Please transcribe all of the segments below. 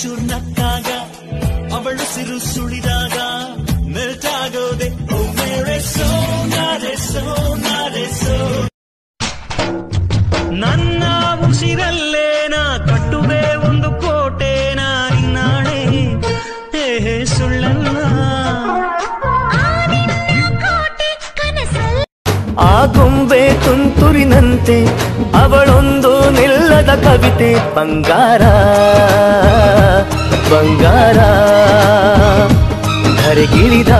ಚೂರ್ ನಕ್ಕಾಗ ಅವಳು ಸಿರು ಸುಳಿದಾಗ ಮೆಲ್ಟ್ ಆಗೋದೆ ಓ ಮೇರೆ ಸೋನಾರೆ ಸೋನಾರೆ ಸೋ ನನ್ನ ಉಸಿರಲ್ಲೇನ ಕಟ್ಟುವೆ ಒಂದು ಕೋಟೆನ ನಿನ್ನಾಣೆ ಹೇ ಹೇ ಸುಳ್ಳಲ್ಲ ಆ ಗೊಂಬೆ ತುಂತುರಿನಂತೆ ಅವಳೊಂದು ನಿಲ್ಲದ ಕವಿತೆ ಬಂಗಾರ ಬಂಗಾರ ಧರೆಗಿಳಿದ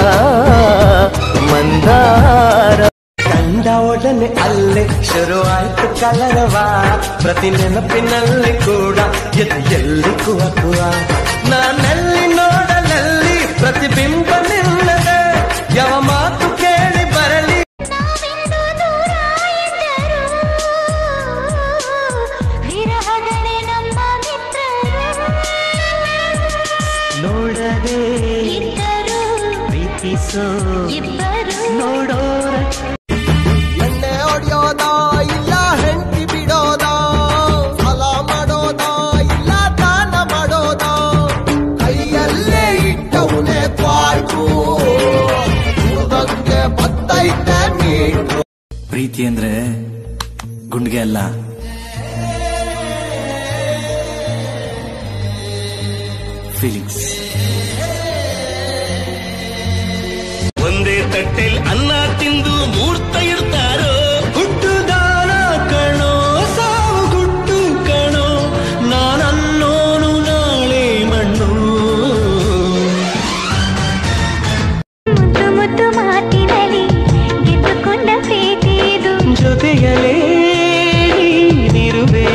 ಮಂದಾರ ಕಂಡ ಒಡನೆ ಅಲ್ಲೇ ಶುರುವಾಯ್ತು ಕಲರವ ಪ್ರತಿ ನೆನಪಿನಲ್ಲಿ ಕೂಡ ಎದೆಯಲ್ಲಿ ಕುವ ಕುವ ನಾನಲ್ಲಿ ನೋಡಲಲ್ಲಿ ಪ್ರತಿಬಿಂಬ ನಿಲ್ಲದೆ ಯಾವ ಮಾತು ಕೇಳಿ ಬರಲಿ ವಿರಹಗಳೇ ನಮ್ಮ ಮಿತ್ರರು ನೋಡದೆ ಇದ್ದರು ಪ್ರೀತಿಸೋ ಇಬ್ಬರು ನೋಡೋರ ಎಣ್ಣೆ ಹೊಡೆಯೋದ ಇಲ್ಲ ಹೆಂಡತಿ ಬಿಡೋದ ಸಾಲ ಮಾಡೋದ ಇಲ್ಲ ದಾನ ಮಾಡೋದ ಕೈಯಲ್ಲೇ ಇಟ್ಟವನೇ ಕ್ವಾರ್ಟು ಉಳ್ದಂಗೆ ಬತ್ತೈತೆ ಮೀಟ್ರು ಪ್ರೀತಿ ಅಂದ್ರೆ ಗುಂಡ್ಗೆ ಅಲ್ಲ ಫೀಲಿಂಗ್ಸ್ ಒಂದೇ ತಟ್ಟೆಲ್ ಅನ್ನ ತಿಂದು ಮೂರ್ತ ಇರ್ತಾರೋ ಹುಟ್ಟು ದಾನ ಕಣೋ ಸಾವು ಗುಟ್ಟು ಕಣೋ ನಾನನ್ನೋನು ನಾಳೆ ಮಣ್ಣು ಮುದ್ದು ಮುದ್ದು ಮಾತಿನಲ್ಲಿ ಗೆದ್ದುಕೊಂಡ ಪ್ರೀತಿ ಇದು ಜೊತೆಯಲೇ ನೀನಿರುವೆಯ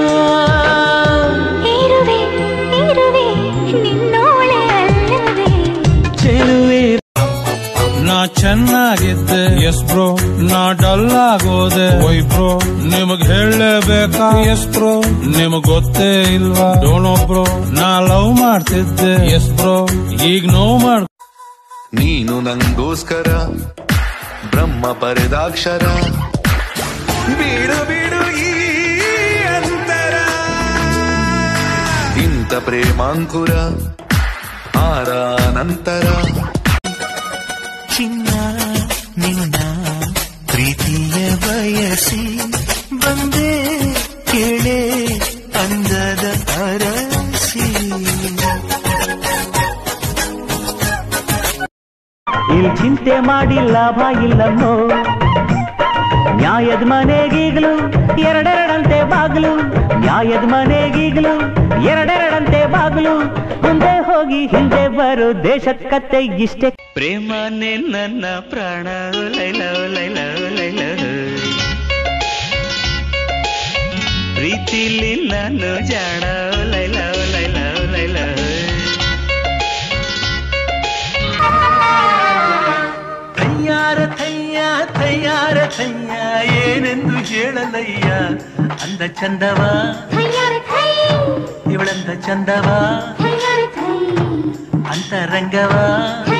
ಇರುವೆ ಇರುವೆ ನಿನ್ನೋಳೆ ಅಲ್ಲವೇ ಚೆಲುವೆ ನಾ ಚೆನ್ನಾಗಿದ್ದೆ ಎಸ್ ಬ್ರೋ ನಾ ಡಲ್ ಆಗೋದೆ ಒಯ್ ಬ್ರೋ ನಿಮಗ್ ಹೇಳಲೇಬೇಕಾ ಎಸ್ ಬ್ರೋ ನಿಮಗ್ ಗೊತ್ತೇ ಇಲ್ವಾ ಡೋಣೋ ಬ್ರೋ ನಾ ಲವ್ ಮಾಡ್ತಿದ್ದೆ ಎಸ್ ಬ್ರೋ ಈಗ ನೋವು ಮಾಡ್ ನೀನು ನಂಗೋಸ್ಕರ ಬ್ರಹ್ಮ ಬರೆದಾಕ್ಷರ ಬೀಡು ಬೀಡು ಈ ಅಂತರ ಇಂಥ ಪ್ರೇಮಾಂಕುರ ಆರ ನಂತರ ಚಿನ್ನ ನಿನ್ನ ಪ್ರೀತಿಯ ಬಯಸಿ ಬಂದೆ ಕೇಳೆ ಅಂದದ ಅರಸಿ ಇಲ್ಲಿ ಚಿಂತೆ ಮಾಡಿ ಲಾಭ ಇಲ್ಲನ್ನೋ ನ್ಯಾಯದ ಮನೆಗೀಗಲು ಎರಡೆರಡಂತೆ ಬಾಗಿಲು ನ್ಯಾಯದ ಮನೆಗೀಗಲು ಎರಡೆರಡಂತೆ ಬಾಗಿಲು ಮುಂದೆ ಹೋಗಿ ಹಿಂದೆ ಬರೋ ದೇಶದ ಕತ್ತೆ ಇಷ್ಟೇ ಪ್ರೇಮನೇ ನನ್ನ ಪ್ರಾಣ ಲೈಲ ಲೈಲ ಲೈಲ ಪ್ರೀತಿಲಿ ನಾನು ಜಾಣ ಲೈಲ ಲೈಲ ಲೈಲ ತಯ್ಯಾರ ಥಯ್ಯ ತಯ್ಯಾರ ಥಯ್ಯ ಏನೆಂದು ಹೇಳಲಯ್ಯ ಅಂದ ಚಂದವ ಥಯ್ಯಾರ ಥೈ ಇವಳಂದ ಚಂದವ ಥಯ್ಯಾರ ಥೈ ಅಂತರಂಗವ ಥೈ